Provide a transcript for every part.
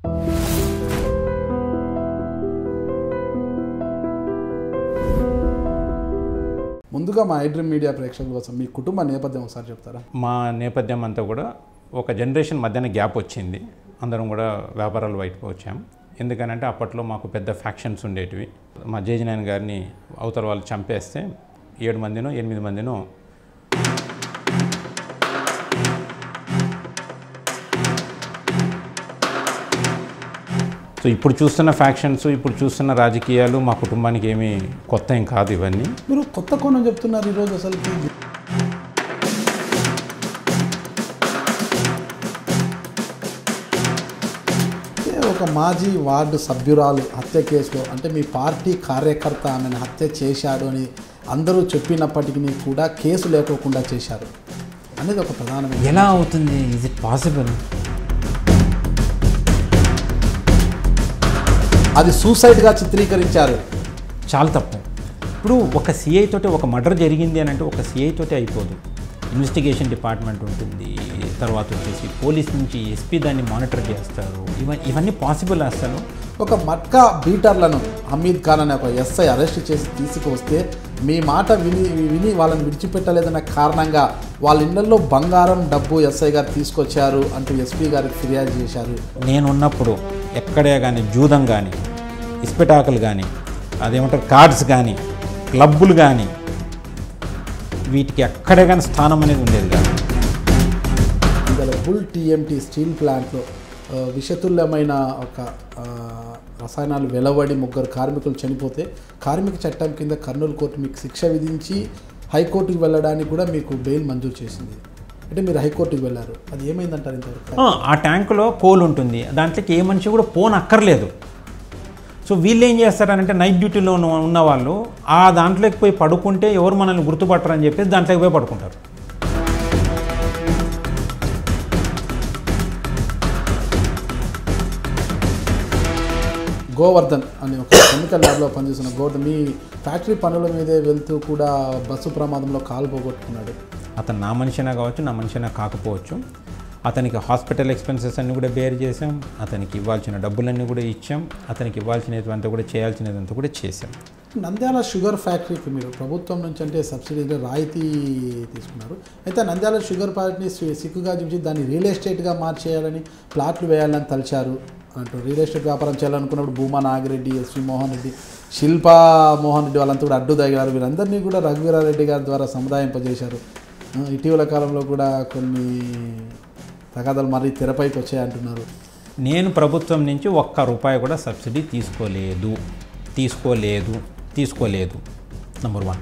ముందుగా మా ఐడ్రీమ్ మీడియా ప్రేక్షకుల కోసం మీ కుటుంబ నేపథ్యం ఒకసారి చెప్తారా మా నేపథ్యం అంతా కూడా ఒక జనరేషన్ మధ్యన గ్యాప్ వచ్చింది అందరం కూడా వ్యాపారాలు వైపుకి వచ్చాం ఎందుకనంటే అప్పట్లో మాకు పెద్ద ఫ్యాక్షన్స్ ఉండేటివి మా జేజనాయన్ గారిని అవతల వాళ్ళు చంపేస్తే ఏడు మందినో ఎనిమిది మందినో సో ఇప్పుడు చూస్తున్న ఫ్యాక్షన్స్ ఇప్పుడు చూస్తున్న రాజకీయాలు మా కుటుంబానికి ఏమీ కొత్త ఏం కాదు ఇవన్నీ మీరు కొత్త కోణం చెప్తున్నారు ఈరోజు అసలు ఒక మాజీ వార్డు సభ్యురాలు హత్య కేసులో అంటే మీ పార్టీ కార్యకర్త ఆమెను హత్య చేశాడు అని అందరూ చెప్పినప్పటికీ కూడా కేసు లేకోకుండా చేశారు అనేది ఒక ప్రధానమైన ఎలా అవుతుంది ఇజ్ ఇట్ పాసిబుల్ అది సూసైడ్గా చిత్రీకరించారు చాలా తప్పు ఇప్పుడు ఒక సిఐ తోటి ఒక మర్డర్ జరిగింది అని అంటే ఒక సిఐ తోటి అయిపోదు ఇన్వెస్టిగేషన్ డిపార్ట్మెంట్ ఉంటుంది తర్వాత వచ్చేసి పోలీస్ నుంచి ఎస్పీ దాన్ని మానిటర్ చేస్తారు ఇవన్నీ ఇవన్నీ పాసిబుల్ అసలు ఒక మట్కా బీటర్లను హమీద్ ఖాన్ అనే ఒక ఎస్ఐ అరెస్ట్ చేసి తీసుకువస్తే మీ మాట విని విని వాళ్ళని విడిచిపెట్టలేదన్న కారణంగా వాళ్ళ ఇళ్లలో బంగారం డబ్బు ఎస్ఐ గారు తీసుకొచ్చారు అంటూ ఎస్పీ గారికి ఫిర్యాదు చేశారు నేనున్నప్పుడు ఎక్కడే కానీ జూదం కానీ ఇస్పెటాకులు కానీ అదేమంటారు కార్డ్స్ కానీ క్లబ్బులు కానీ వీటికి ఎక్కడే కానీ స్థానం అనేది ఉండేది కాదు ఇందులో బుల్ టీఎంటీ స్టీల్ ప్లాంట్లో ఆ, విషతుల్యమైన ఒక ఆ, రసాయనాలు వెలువడి ముగ్గురు కార్మికులు చనిపోతే కార్మిక చట్టం కింద కర్నూలు కోర్టు మీకు శిక్ష విధించి హైకోర్టుకు వెళ్ళడానికి కూడా మీకు బెయిల్ మంజూరు చేసింది అంటే మీరు హైకోర్టుకు వెళ్ళారు అది ఏమైందంటారు ఇంతవరకు ఆ, ఆ ట్యాంకులో కోల్ ఉంటుంది దాంట్లోకి ఏ మనిషి కూడా పోన్ అక్కర్లేదు సో వీళ్ళు ఏం చేస్తారంటే నైట్ డ్యూటీలో ఉన్న ఉన్న వాళ్ళు ఆ దాంట్లోకి పోయి పడుకుంటే ఎవరు మనల్ని గుర్తుపట్టరని చెప్పేసి దాంట్లోకి పోయి పడుకుంటారు గోవర్ధన్ అనే ఒక కెమికల్ ల్యాబ్లో పనిచేస్తున్న గోవర్ధన్ మీ ఫ్యాక్టరీ పనుల మీదే వెళ్తూ కూడా బస్సు ప్రమాదంలో కాలు పోగొట్టుకున్నాడు అతను నా మనిషినా కావచ్చు నా మనిషినా కాకపోవచ్చు అతనికి హాస్పిటల్ ఎక్స్పెన్సెస్ అన్నీ కూడా బేర్ చేసాం అతనికి ఇవ్వాల్సిన డబ్బులన్నీ కూడా ఇచ్చాం అతనికి ఇవ్వాల్సినదంతా కూడా చేయాల్సినదంతా కూడా చేసాం నంద్యాల షుగర్ ఫ్యాక్టరీకి మీరు ప్రభుత్వం నుంచి అంటే సబ్సిడీ అంటే రాయితీ తీసుకున్నారు అయితే నంద్యాల షుగర్ ఫ్యాక్టరీని సి- సిక్కుగా చూపించి దాన్ని రియల్ ఎస్టేట్గా మార్చేయాలని ప్లాట్లు వేయాలని తలిచారు అంటూ రియల్ ఎస్టేట్ వ్యాపారం చేయాలనుకున్నప్పుడు భూమా నాగిరెడ్డి ఎస్వి మోహన్ రెడ్డి శిల్పా మోహన్ రెడ్డి వాళ్ళంతా కూడా అడ్డు తగిలారు వీరందరినీ కూడా రఘువీరారెడ్డి గారి ద్వారా సముదాయింపజేశారు ఆ, ఇటీవల కాలంలో కూడా కొన్ని తగాదాలు మరీ తెరపైకి వచ్చాయంటున్నారు నేను ప్రభుత్వం నుంచి ఒక్క రూపాయి కూడా సబ్సిడీ తీసుకోలేదు తీసుకోలేదు తీసుకోలేదు నెంబర్ వన్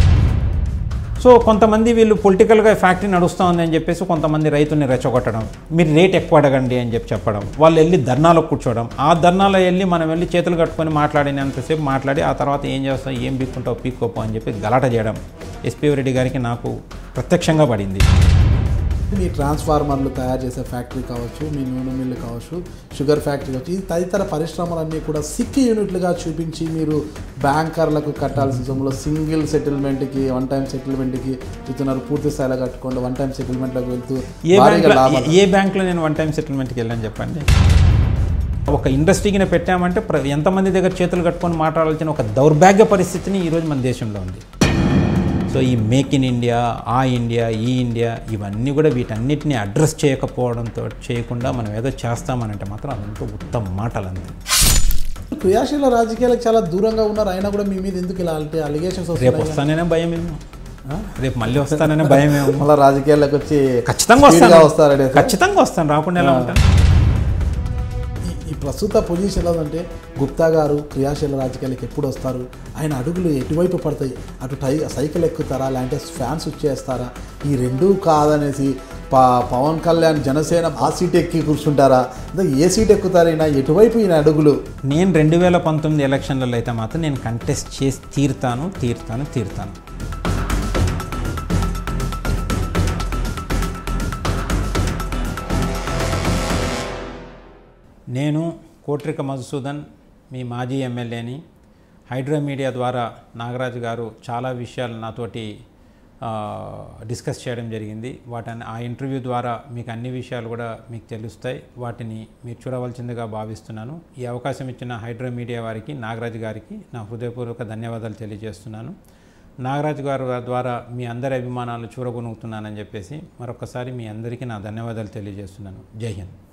సో కొంతమంది వీళ్ళు పొలిటికల్గా ఫ్యాక్టరీ నడుస్తూ ఉంది అని చెప్పేసి కొంతమంది రైతుల్ని రెచ్చగొట్టడం మీరు రేట్ ఎక్కువ అడగండి అని చెప్పి చెప్పడం వాళ్ళు వెళ్ళి ధర్నాలో కూర్చోవడం ఆ ధర్నాలో వెళ్ళి మనం వెళ్ళి చేతులు కట్టుకొని మాట్లాడినంతసేపు మాట్లాడి ఆ తర్వాత ఏం చేస్తావు ఏం పీక్కుంటావు పీక్కోపో అని చెప్పి గలాట చేయడం ఎస్పీ రెడ్డి గారికి నాకు ప్రత్యక్షంగా పడింది మీ ట్రాన్స్ఫార్మర్లు తయారు చేసే ఫ్యాక్టరీ కావచ్చు మీ నూనె మిల్లు కావచ్చు షుగర్ ఫ్యాక్టరీ కావచ్చు ఈ తదితర పరిశ్రమలన్నీ కూడా సిక్ యూనిట్లుగా చూపించి మీరు బ్యాంకర్లకు కట్టాల్సిన సొమ్ములో సింగిల్ సెటిల్మెంట్కి వన్ టైం సెటిల్మెంట్కి ఇస్తున్నారు పూర్తి స్థాయిలో కట్టుకోండి వన్ టైం సెటిల్మెంట్లోకి వెళ్తూ ఏ భారీగా బ్యాంక్లో లాభాలు ఏ బ్యాంక్లో నేను వన్ టైం సెటిల్మెంట్కి వెళ్ళని చెప్పండి ఒక ఇండస్ట్రీకి పెట్టామంటే ప్ర- ఎంతమంది దగ్గర చేతులు కట్టుకొని మాట్లాడాల్సిన ఒక దౌర్భాగ్య పరిస్థితిని ఈరోజు మన దేశంలో ఉంది సో ఈ మేక్ ఇన్ ఇండియా ఆ ఇండియా ఈ ఇండియా ఇవన్నీ కూడా వీటన్నిటిని అడ్రస్ చేయకపోవడంతో చేయకుండా మనం ఏదో చేస్తామనంటే మాత్రం అదంతా ఉత్తమ మాటలు అంతే క్రియాశీల రాజకీయాలకు చాలా దూరంగా ఉన్నారు అయినా కూడా మీ మీద ఎందుకు ఇలా అంటే అలిగేషన్స్ రేపు వస్తున్నాయి వస్తాననే భయం ఏమో రేపు మళ్ళీ వస్తాననే భయం ఏమో మళ్ళీ రాజకీయాల్లోకి వచ్చి ఖచ్చితంగా speed గా వస్తాను వస్తారనే ఖచ్చితంగా వస్తాను రాకుండా ఎలా ఉంటాను ఈ- ఈ ప్రస్తుత పొజిషన్ ఎలా ఉందంటే గుప్తా గారు క్రియాశీల రాజకీయాలకు ఎప్పుడు వస్తారు ఆయన అడుగులు ఎటువైపు పడతాయి అటు టై సైకిల్ ఎక్కుతారా లేదంటే ఫ్యాన్స్ వచ్చేస్తారా ఈ రెండూ కాదనేసి ప పవన్ కళ్యాణ్ జనసేన ఆ సీట్ ఎక్కి కూర్చుంటారా అంటే ఏ సీట్ ఎక్కుతారు ఈయన ఎటువైపు ఈయన అడుగులు నేను రెండు వేల పంతొమ్మిది ఎలక్షన్లలో అయితే మాత్రం నేను కంటెస్ట్ చేసి తీరుతాను తీరుతాను తీరుతాను నేను కోట్రిక మధుసూదన్ మీ మాజీ ఎమ్మెల్యేని హైడ్రో మీడియా ద్వారా నాగరాజు గారు చాలా విషయాలు నాతోటి ఆ, డిస్కస్ చేయడం జరిగింది వాటిని ఆ ఇంటర్వ్యూ ద్వారా మీకు అన్ని విషయాలు కూడా మీకు తెలుస్తాయి వాటిని మీరు చూడవలసిందిగా భావిస్తున్నాను ఈ అవకాశం ఇచ్చిన హైడ్రో మీడియా వారికి నాగరాజు గారికి నా హృదయపూర్వక ధన్యవాదాలు తెలియజేస్తున్నాను నాగరాజు గారు ద్వారా మీ అందరి అభిమానాలు చూరగొనుగుతున్నానని చెప్పేసి మరొకసారి మీ అందరికీ నా ధన్యవాదాలు తెలియజేస్తున్నాను జై హింద్